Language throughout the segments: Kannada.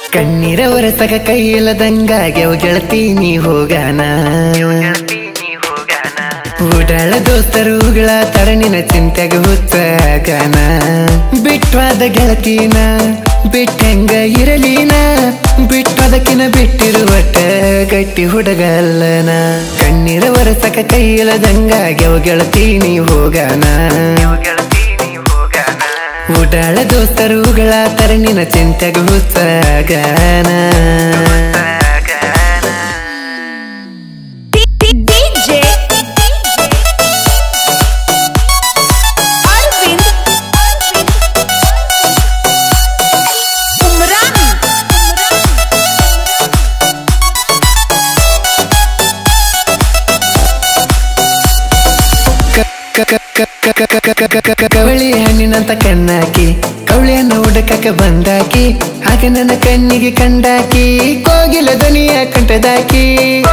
ಕಣ್ಣೀರ ಒರೆಸಕ ಕೈಯಿಲ್ಲದಂಗಾಗ್ಯವ ಗೆಳತಿ ನೀ ಹೋಗಾನ ಉಡಾಳ ದೋಸ್ತರುಗಳ ತರಣಿನ ಚಿಂತೆಗೆ ಹುಚ್ಚಾಗನ ಬಿಟ್ವಾದ ಗೆಳತಿನ ಬಿಟ್ಟಂಗ ಇರಲೀನ ಬಿಟ್ಟದಕ್ಕಿನ ಬಿಟ್ಟಿರುವಟ ಗಟ್ಟಿ ಹುಡುಗಲ್ಲನ ಕಣ್ಣೀರ ಒರೆಸಕ ಕೈಯಿಲ್ಲದಂಗಾಗ್ಯವ ಗೆಳತಿ ನೀ ಹೋಗಾನ ಉಡಾಳ ದೋಸ್ತರುಗಳ ತರಣಿನ ಚಿಂತೆಗೆ ಹುಚ್ಚಾಗನ DJ Arvind Umran ಕವಳಿ ಹಣ್ಣಿನಂತ ಕಣ್ಣಾಕಿ ಕವಳಿಯನ್ನು ಹುಡುಕಕ ಬಂದಾಕಿ ಹಾಗೆ ನನ್ನ ಕಣ್ಣಿಗೆ ಕಂಡಾಕಿ ಕೋಗಿಲ ದನಿಯ ಕಂಠದಾಕಿ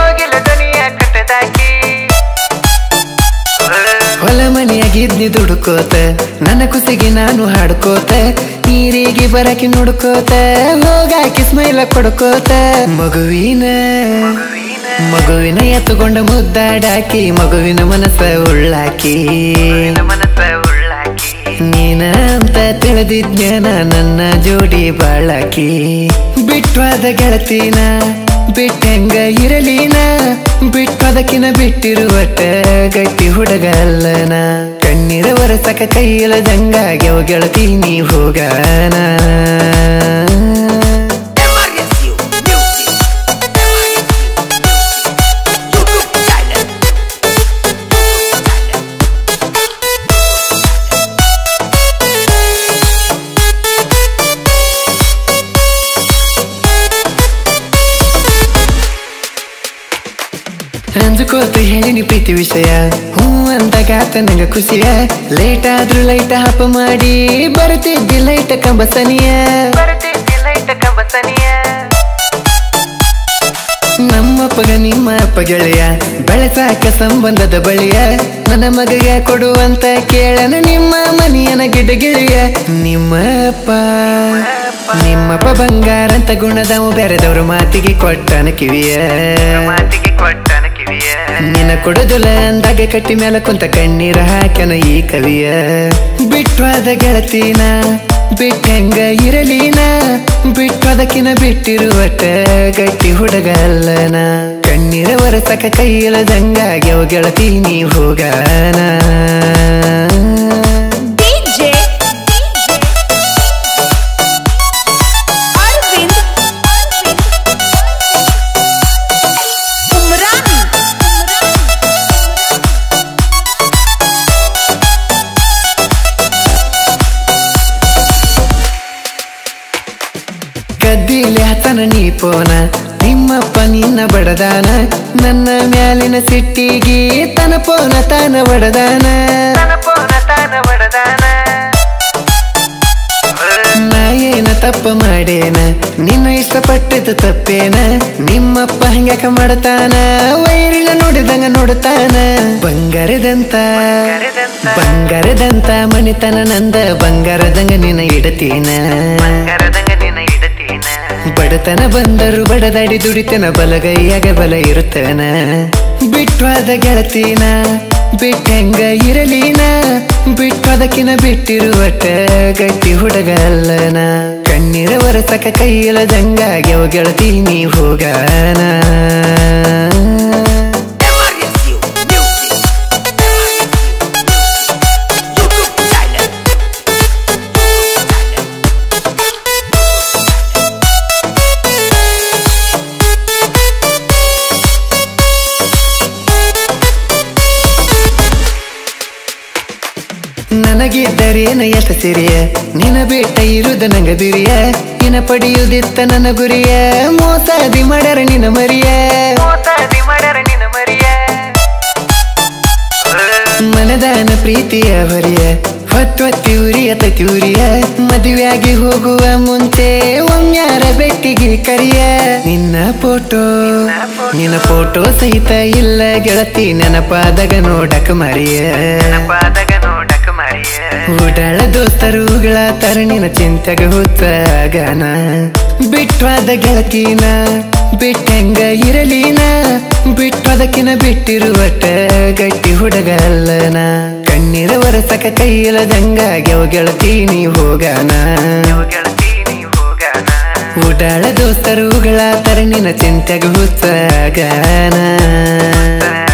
ಹೊಲ ಮನೆಯಾಗಿದ್ನಿ ದುಡುಕೋತ ನನ್ನ ಕುಸಿಗೆ ನಾನು ಹಾಡ್ಕೋತ ನೀರಿಗೆ ಬರಕಿ ನುಡ್ಕೋತ ಹೋಗಾಕಿ ಸ್ಮೈಲ ಕೊಡ್ಕೋತ ಮಗುವಿನ ಮಗುವಿನ ಎತ್ತುಕೊಂಡ ಮುದ್ದಾಡಾಕಿ ಮಗುವಿನ ಮನಸ್ಸ ಉಳ್ಳಾಕಿ ನೀನ ಅಂತ ತಿಳಿದಿಜ್ಞಾನ ನನ್ನ ಜೋಡಿ ಬಾಳಾಕಿ ಬಿಟ್ವಾದ ಗೆಳತಿನ ಬಿಟ್ಟಂಗ ಇರಲೀನ ಬಿಟ್ಟದಕ್ಕಿನ ಬಿಟ್ಟಿರುವಟ ಗಟ್ಟಿ ಹುಡುಗಲ್ಲನ ಕಣ್ಣೀರ ಒರೆಸಕ ಕೈಯಿಲ್ಲದಂಗಾಗ್ಯವ ಗೆಳತಿ ನೀ ಹೋಗಾನ MRSU Music YouTube channel ಅಂದುಕೋತ ಹೇಳಿನಿ ಪ್ರೀತಿ ವಿಷಯ ಹ್ಞೂ ಅಂದಾಗಾತ ನಂಗ ಖುಷಿಯ ಲೇಟ್ ಆದ್ರೂ ಲೈಟ್ ಹಾಪ ಮಾಡಿ ಬರ್ತಿದ್ದಿ ಲೈಟ್ ಕಂಬಸನಿಯ ನಮ್ಮಪ್ಪಗ ನಿಮ್ಮ ಅಪ್ಪ ಗೆಳೆಯ ಬೆಳೆಸಾಕ ಸಂಬಂಧದ ಬಳಿಯ ನನ್ನ ಮಗಗ ಕೊಡುವಂತ ಕೇಳನ ನಿಮ್ಮ ಮನಿಯನ ಗಿಡ ಗಿಳಿಯ ನಿಮ್ಮ ಅಪ್ಪ ನಿಮ್ಮಪ್ಪ ಬಂಗಾರ ಅಂತ ಗುಣದವ ಬೆರೆದವ್ರ ಮಾತಿಗೆ ಕೊಟ್ಟನ ಕಿವಿಯ ನಿನ್ನ ಕೊಡದುಲ ಅಂದಾಗ ಕಟ್ಟಿ ಮೇಲೆ ಕುಂತ ಕಣ್ಣೀರ ಹಾಕನ ಈ ಕವಿಯ ಬಿಟ್ವಾದ ಗೆಳತಿನ ಬಿಟ್ಟಂಗ ಇರಲೀನ ಬಿಟ್ಟದಕ್ಕಿನ ಬಿಟ್ಟಿರುವಟ ಗಟ್ಟಿ ಹುಡುಗಲ್ಲನ ಕಣ್ಣೀರ ಒರೆಸಕ ಕೈಯಿಲ್ಲದಂಗಾಗ್ಯವ ಗೆಳತಿ ನೀ ಹೋಗಾನ DJ Arvind Umran ಗದ್ದಿಲಿ ಹತನ ನೀ ಪೋನ ನಿಮ್ಮಪ್ಪ ನಿನ್ನ ಬಡದಾನ ನನ್ನ ಮ್ಯಾಲಿನ ಸಿಟ್ಟಿಗೆ ತನ ಪೋನ ತಾನ ಬಡದಾನ ನಾ ಏನ ತಪ್ಪ ಮಾಡೇನ ನಿನ್ನ ಇಷ್ಟಪಟ್ಟಿದ್ದು ತಪ್ಪೇನ ನಿಮ್ಮಪ್ಪ ಹಂಗ್ಯಾಕ ಮಾಡತಾನ ವೈರಿನ ನೋಡಿದಂಗ ನೋಡ್ತಾನ ಬಂಗಾರದಂತ ಬಂಗಾರದಂತ ಮಣಿತನ ನಂದ ಬಂಗಾರದಂಗ ನಿನ್ನ ಇಡತೀನ ಬಡತನ ಬಂದರು ಬಡದಾಡಿ ದುಡಿತನ ಬಲಗೈಯಾಗ ಬಲ ಇರುತ್ತನ ಬಿಟ್ವಾದ ಗೆಳತಿನ ಬಿಟ್ಟಂಗ ಇರಲೀನ ಬಿಟ್ಟದಕ್ಕಿನ ಬಿಟ್ಟಿರುವಟ ಗಟ್ಟಿ ಹುಡುಗಲ್ಲನ ಕಣ್ಣೀರ ಒರೆಸಕ ಕೈಯಿಲ್ಲದಂಗಾಗ್ಯವ ಗೆಳತಿ ನೀ ಹೋಗಾನ MRSU Music YouTube channel ನನಗಿದ್ದರೇನ ಎಷ್ಟ ಸಿರಿಯ ನಿನ ಬೇಟ ಇರುದ ನಂಗ ಬಿರಿಯ ನಿನ ಪಡೆಯುದಿತ್ತ ನನ್ನ ಗುರಿಯ ಮೋಸಾದಿ ಮಾಡರ ನಿನ ಮರಿಯ ಮನದಾನ ಪ್ರೀತಿಯ ಹೊರಿಯ ಹೊತ್ತೊತ್ತಿ ಉರಿಯ ತೂರಿಯ ಮದುವೆಯಾಗಿ ಹೋಗುವ ಮುಂಚೆ ಒಮ್ಯಾರ ಬೆಟ್ಟಿಗೆ ಕರಿಯ ನಿನ್ನ ಫೋಟೋ ನಿನ್ನ ಫೋಟೋ ಸಹಿತ ಇಲ್ಲ ಗೆಳತಿ ನೆನಪಾದಾಗ ನೋಡಕ ಮರಿಯ ಉಡಾಳ ದೋಸ್ತರುಗಳ ತರಣಿನ ಚಿಂತೆಗೆ ಹುತ್ತಾಗನ ಬಿಟ್ವಾದ ಗೆಳತಿನ ಬಿಟ್ಟಂಗ ಇರಲಿನ ಬಿಟ್ವಾದಕ್ಕಿನ ಬಿಟ್ಟಿರುವಟ ಗಟ್ಟಿ ಹುಡುಗ ಅಲ್ಲನ ಕಣ್ಣೀರ ಒರಸಕ ಕೈಯಲದಂಗ ಗೆವ ಗೆಳತಿ ನೀ ಹೋಗಾನ ಉಡಾಳ ದೋಸ್ತರುಗಳ ತರನಿನ ಚಿಂತೆಗ ಹುಚ್ಚಾಗಾನ